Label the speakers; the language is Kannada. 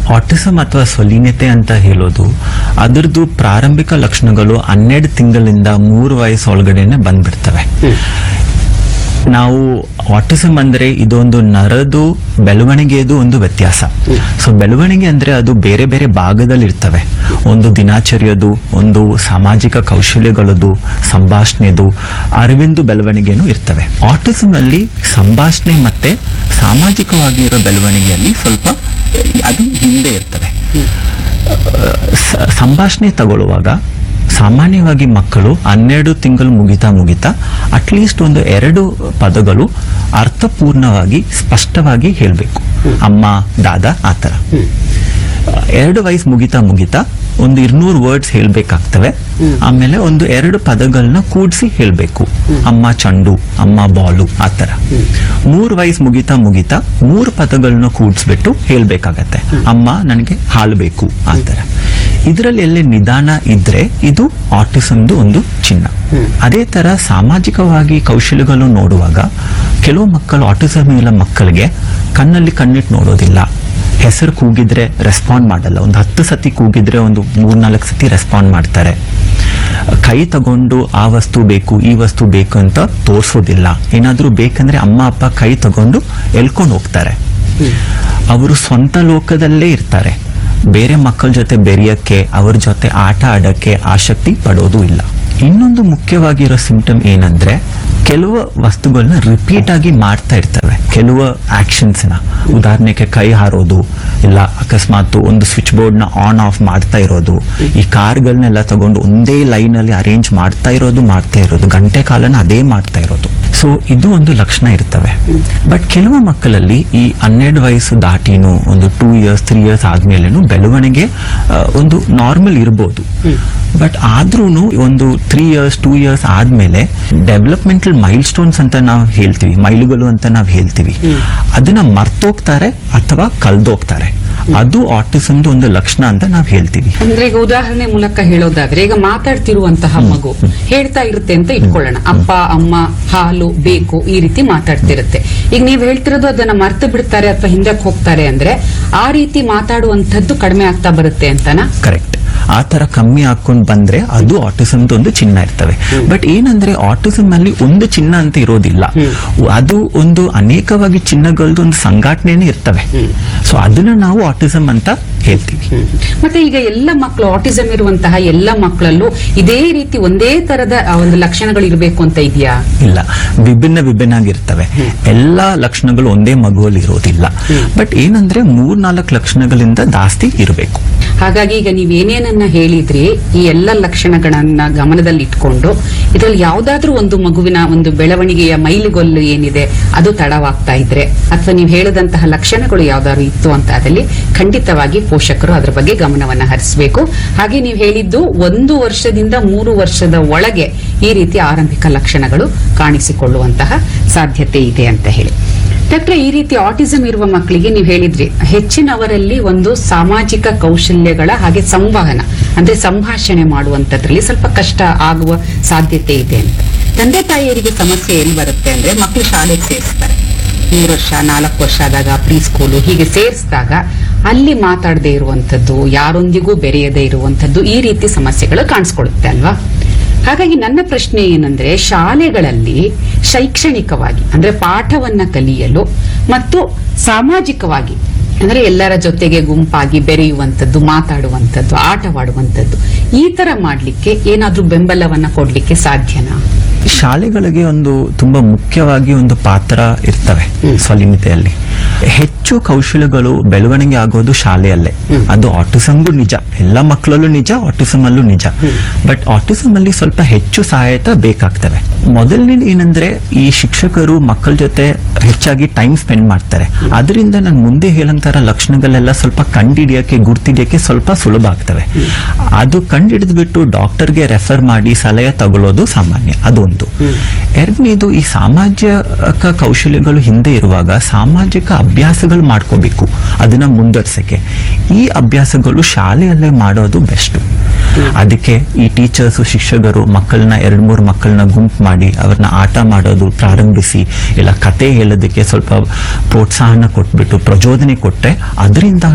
Speaker 1: ಆಟಿಸಮ್ ಅಥವಾ ಸ್ವಲೀನತೆ ಅಂತ ಹೇಳೋದು ಅದರದ್ದು ಪ್ರಾರಂಭಿಕ ಲಕ್ಷಣಗಳು ಹನ್ನೆರಡು ತಿಂಗಳಿಂದ ಮೂರು ವಯಸ್ಸು ಒಳಗಡೆನೆ ಬಂದ್ಬಿಡ್ತವೆ ನಾವು ಆಟಿಸಮ್ ಅಂದ್ರೆ ಇದೊಂದು ನರದು ಬೆಳವಣಿಗೆದು ಒಂದು ವ್ಯತ್ಯಾಸ ಸೊ ಬೆಳವಣಿಗೆ ಅಂದ್ರೆ ಅದು ಬೇರೆ ಬೇರೆ ಭಾಗದಲ್ಲಿ ಇರ್ತವೆ ಒಂದು ದಿನಾಚರಿಯದು ಒಂದು ಸಾಮಾಜಿಕ ಕೌಶಲ್ಯಗಳದು ಸಂಭಾಷಣೆದು ಅರಿವಿಂದು ಬೆಳವಣಿಗೆನೂ ಇರ್ತವೆ ಆಟಿಸಮ್ ಅಲ್ಲಿ ಸಂಭಾಷಣೆ ಮತ್ತೆ ಸಾಮಾಜಿಕವಾಗಿರೋ ಬೆಳವಣಿಗೆಯಲ್ಲಿ ಸ್ವಲ್ಪ ಅದು ಹಿಂದೆ ಇರ್ತವೆ ಸ- ಸಂಭಾಷಣೆ ತಗೊಳ್ಳುವಾಗ ಸಾಮಾನ್ಯವಾಗಿ ಮಕ್ಕಳು ಹನ್ನೆರಡು ತಿಂಗಳು ಮುಗಿತಾ ಮುಗಿತಾ ಅಟ್ಲೀಸ್ಟ್ ಒಂದು ಎರಡು ಪದಗಳು ಅರ್ಥಪೂರ್ಣವಾಗಿ ಸ್ಪಷ್ಟವಾಗಿ ಹೇಳಬೇಕು ಅಮ್ಮ ದಾದ ಆತರ ಎರಡು ವಯಸ್ಸು ಮುಗಿತಾ ಮುಗಿತಾ ಒಂದು ഇരുന്നൂರು ವರ್ಡ್ಸ್ ಹೇಳ್ಬೇಕಾಗ್ತವೆ ಆಮೇಲೆ ಒಂದು ಎರಡು ಪದಗಳನ್ನ ಕೂಡಿಸಿ ಹೇಳ್ಬೇಕು ಅಮ್ಮ ಚಂಡು ಅಮ್ಮ ಬಾಲು ಆತರ ಮೂರು ವಯಸ್ಸು ಮುಗಿತಾ ಮುಗಿತಾ ಮೂರು ಪದಗಳನ್ನ ಕೂಡಿಸ್ಬಿಟ್ಟು ಹೇಳ್ಬೇಕಾಗತ್ತೆ ಅಮ್ಮ ನನಗೆ ಹಾಲು ಬೇಕು ಆತರ ಇದರಲ್ಲಿ ಎಲ್ಲಿ ನಿಧಾನ ಇದ್ರೆ ಇದು ಆಟಿಸಮ್ದು ಒಂದು ಚಿಹ್ನ ಅದೇ ತರ ಸಾಮಾಜಿಕವಾಗಿ ಕೌಶಲ್ಯಗಳು ನೋಡುವಾಗ ಕೆಲವು ಮಕ್ಕಳು ಆಟಿಸಮ್ ಇಲ್ಲ ಮಕ್ಕಳಿಗೆ ಕಣ್ಣಲ್ಲಿ ಕಣ್ಣಿಟ್ಟು ನೋಡೋದಿಲ್ಲ ಹೆಸರು ಕೂಗಿದ್ರೆ ರೆಸ್ಪಾಂಡ್ ಮಾಡಲ್ಲ ಒಂದು ಹತ್ತು ಸತಿ ಕೂಗಿದ್ರೆ ಒಂದು ಮೂರ್ನಾಲ್ಕು ಸತಿ ರೆಸ್ಪಾಂಡ್ ಮಾಡ್ತಾರೆ ಕೈ ತಗೊಂಡು ಆ ವಸ್ತು ಬೇಕು ಈ ವಸ್ತು ಬೇಕು ಅಂತ ತೋರಿಸೋದಿಲ್ಲ ಏನಾದ್ರೂ ಬೇಕಂದ್ರೆ ಅಮ್ಮ ಅಪ್ಪ ಕೈ ತಗೊಂಡು ಎಳ್ಕೊಂಡು ಹೋಗ್ತಾರೆ ಅವರು ಸ್ವಂತ ಲೋಕದಲ್ಲೇ ಇರ್ತಾರೆ ಬೇರೆ ಮಕ್ಕಳ ಜೊತೆ ಬೆರೆಯಕ್ಕೆ ಅವ್ರ ಜೊತೆ ಆಟ ಆಡಕ್ಕೆ ಆಸಕ್ತಿ ಪಡೋದು ಇಲ್ಲ ಇನ್ನೊಂದು ಮುಖ್ಯವಾಗಿರೋ ಸಿಂಪ್ಟಮ್ ಏನಂದ್ರೆ ಕೆಲವು ವಸ್ತುಗಳನ್ನ ರಿಪೀಟ್ ಆಗಿ ಮಾಡ್ತಾ ಇರ್ತವೆ ಕೆಲವು ಆಕ್ಷನ್ಸ್ ನ ಉದಾಹರಣೆಗೆ ಕೈ ಹಾರೋದು ಇಲ್ಲ ಅಕಸ್ಮಾತ್ ಒಂದು ಸ್ವಿಚ್ ಬೋರ್ಡ್ ನ ಆನ್ ಆಫ್ ಮಾಡ್ತಾ ಇರೋದು ಈ ಕಾರ್ಗಳನ್ನೆಲ್ಲ ತಗೊಂಡು ಒಂದೇ ಲೈನ್ ಅಲ್ಲಿ ಅರೇಂಜ್ ಮಾಡ್ತಾ ಇರೋದು ಮಾಡ್ತಾ ಇರೋದು ಗಂಟೆ ಕಾಲನ ಅದೇ ಮಾಡ್ತಾ ಇರೋದು ಸೊ ಇದು ಒಂದು ಲಕ್ಷಣ ಇರ್ತವೆ ಬಟ್ ಕೆಲವು ಮಕ್ಕಳಲ್ಲಿ ಈ ಹನ್ನೆರಡು ವಯಸ್ಸು ದಾಟಿನೂ ಒಂದು ಟೂ ಇಯರ್ಸ್ ತ್ರೀ ಇಯರ್ಸ್ ಆದ್ಮೇಲೆನು ಬೆಳವಣಿಗೆ ಆ, ಒಂದು ನಾರ್ಮಲ್ ಇರ್ಬೋದು ಬಟ್ ಆದ್ರೂನು ಒಂದು ತ್ರೀ ಇಯರ್ಸ್ ಟೂ ಇಯರ್ಸ್ ಆದ್ಮೇಲೆ ಡೆವಲಪ್ಮೆಂಟಲ್ ಮೈಲ್ ಸ್ಟೋನ್ಸ್ ಅಂತ ನಾವು ಹೇಳ್ತೀವಿ ಮೈಲುಗಳು ಅಂತ ನಾವು ಹೇಳ್ತೀವಿ ಅದನ್ನ ಮರ್ತೋಗ್ತಾರೆ ಅಥವಾ ಕಳ್ದೋಗ್ತಾರೆ ಅದು ಆಟಿಸಮ್ದು ಒಂದು ಲಕ್ಷಣ ಅಂತ ನಾವು ಹೇಳ್ತೀವಿ
Speaker 2: ಅಂದ್ರೆ ಈಗ ಉದಾಹರಣೆ ಮೂಲಕ ಹೇಳೋದಾದ್ರೆ ಈಗ ಮಾತಾಡ್ತಿರುವಂತಹ ಮಗು ಹೇಳ್ತಾ ಇರುತ್ತೆ ಅಂತ ಇಟ್ಕೊಳ್ಳೋಣ ಅಪ್ಪ ಅಮ್ಮ ಹಾಲು ಬೇಕು ಈ ರೀತಿ ಮಾತಾಡ್ತಿರುತ್ತೆ ಈಗ ನೀವು ಹೇಳ್ತಿರೋದು ಅದನ್ನ ಮರ್ತು ಬಿಡ್ತಾರೆ ಅಥವಾ ಹಿಂದಕ್ಕೆ ಹೋಗ್ತಾರೆ ಅಂದ್ರೆ ಆ ರೀತಿ ಮಾತಾಡುವಂತದ್ದು ಕಡಿಮೆ ಆಗ್ತಾ ಬರುತ್ತೆ ಅಂತನಾ
Speaker 1: ಕರೆಕ್ಟ್ ಆ ತರ ಕಮ್ಮಿ ಹಾಕೊಂಡ್ ಬಂದ್ರೆ ಅದು ಆಟಿಸಮ್ದು ಒಂದು ಚಿಹ್ನ ಇರ್ತವೆ ಬಟ್ ಏನಂದ್ರೆ ಆಟಿಸಮ್ ಅಲ್ಲಿ ಒಂದು ಚಿಹ್ನ ಅಂತ ಇರೋದಿಲ್ಲ ಅದು ಒಂದು ಅನೇಕವಾಗಿ ಚಿಹ್ನಗಳದ್ದು ಒಂದು ಸಂಘಟನೆನೇ ಇರ್ತವೆ ಸೊ ಅದನ್ನ ನಾವು ಆಟಿಸಮ್ ಅಂತ ಹೇಳ್ತೀವಿ
Speaker 2: ಮತ್ತೆ ಈಗ ಎಲ್ಲ ಮಕ್ಕಳು ಆಟಿಸಂ ಇರುವಂತಹ ಎಲ್ಲ ಮಕ್ಕಳಲ್ಲೂ ಇದೇ ರೀತಿ ಒಂದೇ ತರದ ಆ ಒಂದು ಲಕ್ಷಣಗಳು ಇರಬೇಕು ಅಂತ ಇದೆಯಾ
Speaker 1: ಇಲ್ಲ ವಿಭಿನ್ನ ವಿಭಿನ್ನ ಆಗಿರ್ತವೆ ಎಲ್ಲಾ ಲಕ್ಷಣಗಳು ಒಂದೇ ಮಗುವಲ್ಲಿ ಇರೋದಿಲ್ಲ ಬಟ್ ಏನಂದ್ರೆ ಮೂರ್ ನಾಲ್ಕು ಲಕ್ಷಣಗಳಿಂದ ಜಾಸ್ತಿ ಇರಬೇಕು
Speaker 2: ಹಾಗಾಗಿ ಈಗ ನೀವ್ ಏನೇನನ್ನ ಹೇಳಿದ್ರಿ ಈ ಎಲ್ಲ ಲಕ್ಷಣಗಳನ್ನ ಗಮನದಲ್ಲಿ ಇಟ್ಕೊಂಡು ಇದ್ರಲ್ಲಿ ಯಾವ್ದಾದ್ರೂ ಒಂದು ಮಗುವಿನ ಒಂದು ಬೆಳವಣಿಗೆಯ ಮೈಲಿಗೊಲ್ಲು ಏನಿದೆ ಅದು ತಡವಾಗ್ತಾ ಇದ್ರೆ ಅಥವಾ ನೀವು ಹೇಳದಂತಹ ಲಕ್ಷಣಗಳು ಯಾವ್ದಾದ್ರು ಇತ್ತು ಅಂತ ಅದಲ್ಲಿ ಖಂಡಿತವಾಗಿ ಪೋಷಕರು ಅದರ ಬಗ್ಗೆ ಗಮನವನ್ನ ಹರಿಸಬೇಕು ಹಾಗೆ ನೀವು ಹೇಳಿದ್ದು ಒಂದು ವರ್ಷದಿಂದ ಮೂರು ವರ್ಷದ ಒಳಗೆ ಈ ರೀತಿ ಆರಂಭಿಕ ಲಕ್ಷಣಗಳು ಕಾಣಿಸಿಕೊಳ್ಳುವಂತಹ ಸಾಧ್ಯತೆ ಇದೆ ಅಂತ ಹೇಳಿ ಡಾಕ್ಟ್ರೆ ಈ ರೀತಿ ಆಟಿಸಂ ಇರುವ ಮಕ್ಕಳಿಗೆ ನೀವು ಹೇಳಿದ್ರಿ ಹೆಚ್ಚಿನವರಲ್ಲಿ ಒಂದು ಸಾಮಾಜಿಕ ಕೌಶಲ್ಯಗಳ ಹಾಗೆ ಸಂವಹನ ಅಂದ್ರೆ ಸಂಭಾಷಣೆ ಮಾಡುವಂತದ್ರಲ್ಲಿ ಸ್ವಲ್ಪ ಕಷ್ಟ ಆಗುವ ಸಾಧ್ಯತೆ ಇದೆ ಅಂತ ತಂದೆ ತಾಯಿಯರಿಗೆ ಸಮಸ್ಯೆ ಎಲ್ಲಿ ಬರುತ್ತೆ ಅಂದ್ರೆ ಮಕ್ಕಳು ಶಾಲೆಗೆ ಸೇರಿಸ್ತಾರೆ ಮೂರು ವರ್ಷ ನಾಲ್ಕು ವರ್ಷ ಆದಾಗ ಪ್ರೀ ಸ್ಕೂಲು ಹೀಗೆ ಸೇರಿಸಿದಾಗ ಅಲ್ಲಿ ಮಾತಾಡದೇ ಇರುವಂತದ್ದು ಯಾರೊಂದಿಗೂ ಬೆರೆಯದೇ ಇರುವಂತದ್ದು ಈ ರೀತಿ ಸಮಸ್ಯೆಗಳು ಕಾಣಿಸ್ಕೊಳ್ಳುತ್ತೆ ಅಲ್ವಾ ಹಾಗಾಗಿ ನನ್ನ ಪ್ರಶ್ನೆ ಏನಂದ್ರೆ ಶಾಲೆಗಳಲ್ಲಿ ಶೈಕ್ಷಣಿಕವಾಗಿ ಅಂದ್ರೆ ಪಾಠವನ್ನ ಕಲಿಯಲು ಮತ್ತು ಸಾಮಾಜಿಕವಾಗಿ ಅಂದ್ರೆ ಎಲ್ಲರ ಜೊತೆಗೆ ಗುಂಪಾಗಿ ಬೆರೆಯುವಂತದ್ದು ಮಾತಾಡುವಂತದ್ದು ಆಟವಾಡುವಂತದ್ದು ಈ ತರ ಮಾಡ್ಲಿಕ್ಕೆ ಏನಾದ್ರೂ ಬೆಂಬಲವನ್ನ ಕೊಡ್ಲಿಕ್ಕೆ ಸಾಧ್ಯನಾ
Speaker 1: ಶಾಲೆಗಳಿಗೆ ಒಂದು ತುಂಬಾ ಮುಖ್ಯವಾಗಿ ಒಂದು ಪಾತ್ರ ಇರ್ತವೆ ಸ್ವಲಿನತೆಯಲ್ಲಿ ಹೆಚ್ಚು ಕೌಶಲ್ಯಗಳು ಬೆಳವಣಿಗೆ ಆಗೋದು ಶಾಲೆಯಲ್ಲೇ ಅದು ಆಟಿಸಮ್ಗೂ ನಿಜ ಎಲ್ಲ ಮಕ್ಕಳಲ್ಲೂ ನಿಜ ಆಟಿಸಮ್ ಅಲ್ಲೂ ನಿಜ ಬಟ್ ಆಟಿಸಮ್ ಅಲ್ಲಿ ಸ್ವಲ್ಪ ಹೆಚ್ಚು ಸಹಾಯತ ಬೇಕಾಗ್ತವೆ ಮೊದಲನೇ ಏನಂದ್ರೆ ಈ ಶಿಕ್ಷಕರು ಮಕ್ಕಳ ಜೊತೆ ಹೆಚ್ಚಾಗಿ ಟೈಮ್ ಸ್ಪೆಂಡ್ ಮಾಡ್ತಾರೆ ಅದರಿಂದ ನಾನು ಮುಂದೆ ಹೇಳಂತರ ಲಕ್ಷಣಗಳೆಲ್ಲ ಸ್ವಲ್ಪ ಕಂಡಿಡಿಯಕ್ಕೆ ಗುರ್ತಿಡಿಯಕ್ಕೆ ಸ್ವಲ್ಪ ಸುಲಭ ಆಗ್ತವೆ ಅದು ಕಂಡಿಡಿದ್ಬಿಟ್ಟು ಡಾಕ್ಟರ್ಗೆ ರೆಫರ್ ಮಾಡಿ ಸಲಹೆ ತಗೊಳ್ಳೋದು ಸಾಮಾನ್ಯ ಅದೊಂದು ಎರಡನೇದು ಈ ಸಾಮಾಜಿಕ ಕೌಶಲ್ಯಗಳು ಹಿಂದೆ ಇರುವಾಗ ಸಾಮಾಜಿಕ ಅಭ್ಯಾಸಗಳು ಮಾಡ್ಕೋಬೇಕು ಅದನ್ನ ಮುಂದುವರ್ಸಕ್ಕೆ ಈ ಅಭ್ಯಾಸಗಳು ಶಾಲೆಯಲ್ಲೇ ಮಾಡೋದು ಬೆಸ್ಟ್ ಅದಕ್ಕೆ ಈ ಟೀಚರ್ಸ್ ಶಿಕ್ಷಕರು ಮಕ್ಕಳನ್ನ ಎರಡ್ ಮೂರು ಮಕ್ಕಳನ್ನ ಗುಂಪು ಮಾಡಿ ಅವ್ರನ್ನ ಆಟ ಮಾಡೋದು ಪ್ರಾರಂಭಿಸಿ ಇಲ್ಲ ಕತೆ ಹೇಳೋದಕ್ಕೆ ಸ್ವಲ್ಪ ಪ್ರೋತ್ಸಾಹನ ಕೊಟ್ಬಿಟ್ಟು ಪ್ರಚೋದನೆ ಕೊಟ್ರೆ ಅದರಿಂದ